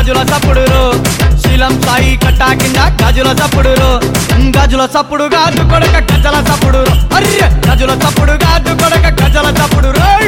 గాజుల సప్పుడురు శీలం సాయి కట్టా కింద గాజుల సప్పుడురు గాజుల సప్పుడు గాజు కొడక గజల సప్పుడు అర్రె గజుల సప్పుడు గాజు కొడక గజల సప్పుడు రేయ్!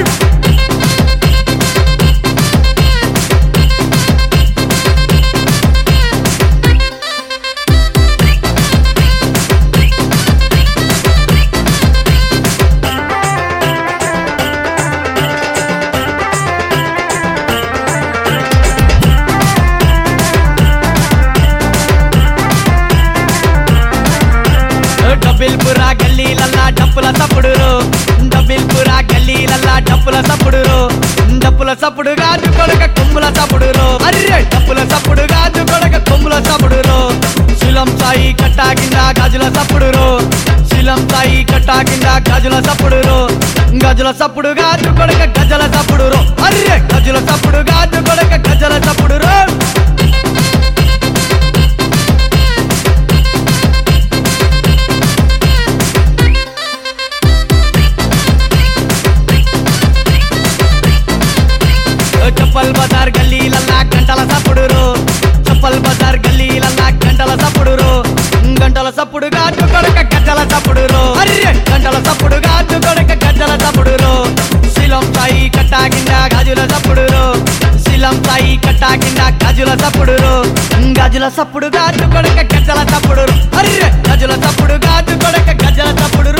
డబ్బిల్పురా గల్లీలల్లా డప్పుల సప్పుడురు డబ్బిల్పురా గల్లీలల్లా డప్పుల సప్పుడురు డప్పుల సప్పుడు గాజు కొడక కొమ్ముల సప్పుడురు అర్రె డప్పుల సప్పుడు గాజు కొడక కొమ్ముల సప్పుడురు శిలం సాయి కట్టా కింద గాజుల సప్పుడురు శిలం సాయి కట్టా కింద గాజుల సప్పుడురు గజుల సప్పుడు గాజు కొడక గజల సప్పుడురు అర్రె గజుల సప్పుడు గాజు కొడక గజల సప్పుడురు చప్పల్ బజార్ గల్లీలల్లా గంటల సప్పుడురు చప్పల్ బజార్ గల్లీలల్లా గంటల సప్పుడురు గంటల సప్పుడు గాజు కొడక గజ్జల సప్పుడురు అర్రె గంటల సప్పుడు గాజు కొడక గజ్జల సప్పుడురు శిలం సాయి కట్టా కింద గాజుల సప్పుడురు శిలం సాయి కట్టా కింద గాజుల సప్పుడురు గాజుల సప్పుడు గాజు కొడక గజ్జల సప్పుడురు అర్రె గజుల సప్పుడు గాజు కొడక గజ్జల సప్పుడురు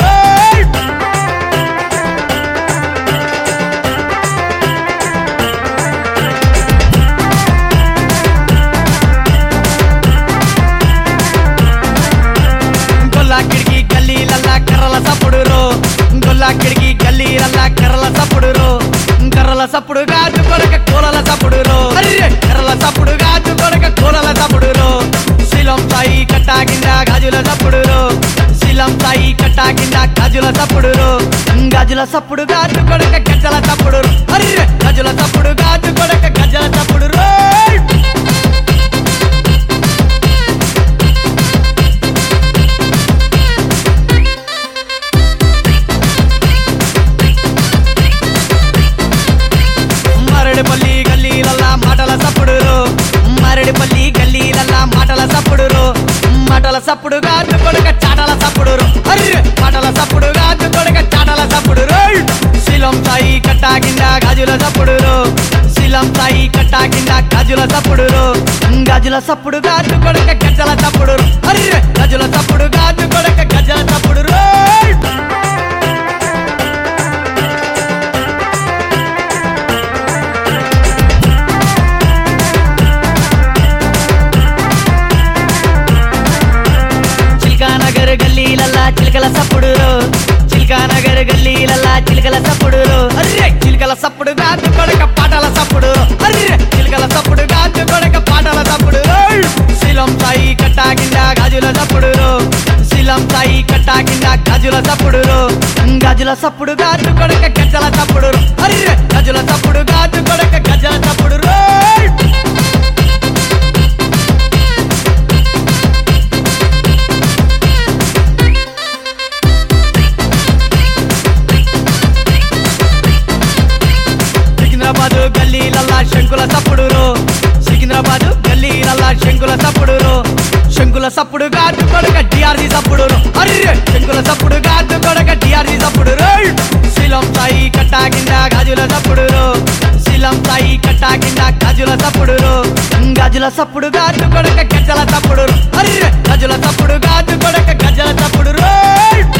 గొల్లా కిడికి గల్లీలల్లా కర్రల సప్పుడురు గొల్లా కిడికి గల్లీలల్లా కర్రల సప్పుడురు కర్రల సప్పుడు గాజు కొడక కూలల సప్పుడురు అర్రె కర్రల సప్పుడు గాజు కొడక కూలల సప్పుడురు శిలం సాయి కట్టా కింద గాజుల సప్పుడురు శిలం సాయి కట్టా కింద గాజుల సప్పుడురు గాజుల సప్పుడు గాజు కొడక గజ్జల సప్పుడురు అర్రె గజుల సప్పుడు గాజు కొడక గజ్జల సప్పుడురు మరడిపల్లి గల్లీలల్లా మాటల సప్పుడురు మరడిపల్లి గల్లీలల్లా మాటల సప్పుడురు మాటల సప్పుడు గాజు కొడక చాటల సప్పుడురు అర్రె మాటల సప్పుడు గాజు కొడక చాటల సప్పుడురు శిలం సాయి కట్టా కింద గాజుల సప్పుడురు శిలం సాయి కట్టా కింద గాజుల సప్పుడురు గాజుల సప్పుడు గాజు కొడక గజ్జల సప్పుడురు అర్రె గజుల సప్పుడు గాజు కొడక గజ్జల సప్పుడురు చిల్కానగర్ గల్లీలల్లా చిలకల సప్పుడు చిల్కానగర్ గల్లీలల్లా చిలకల సప్పుడు అర్రె చిలకల సప్పుడు గాజు కొడక పాటల సప్పుడు అర్రె చిలకల సప్పుడు గాజు కొడక పాటల సప్పుడు శిలం సాయి కట్టా కింద గాజుల సప్పుడు శిలం సాయి కట్టా కింద గాజుల సప్పుడు గాజుల సప్పుడు గాజు కొడక గజ్జల సప్పుడు అర్రె గజుల సప్పుడు గాజు కొడక గజ్జల సప్పుడు రోయ్ సికింద్రాబాద్ గల్లీలల్లా శంకుల సప్పుడురు సికింద్రాబాద్ గల్లీలల్లా శంకుల సప్పుడురు శంకుల సప్పుడు గాజు కొడక డిఆర్జీ సప్పుడురు అర్రె శంకుల సప్పుడు గాజు కొడక డిఆర్జీ సప్పుడురు శిలం సాయి కట్టా కింద గాజుల సప్పుడురు శిలం సాయి కట్టా కింద గాజుల సప్పుడురు గాజుల సప్పుడు గాజు కొడక గజ్జల సప్పుడురు అర్రె గజుల సప్పుడు గాజు కొడక గజ్జల సప్పుడురు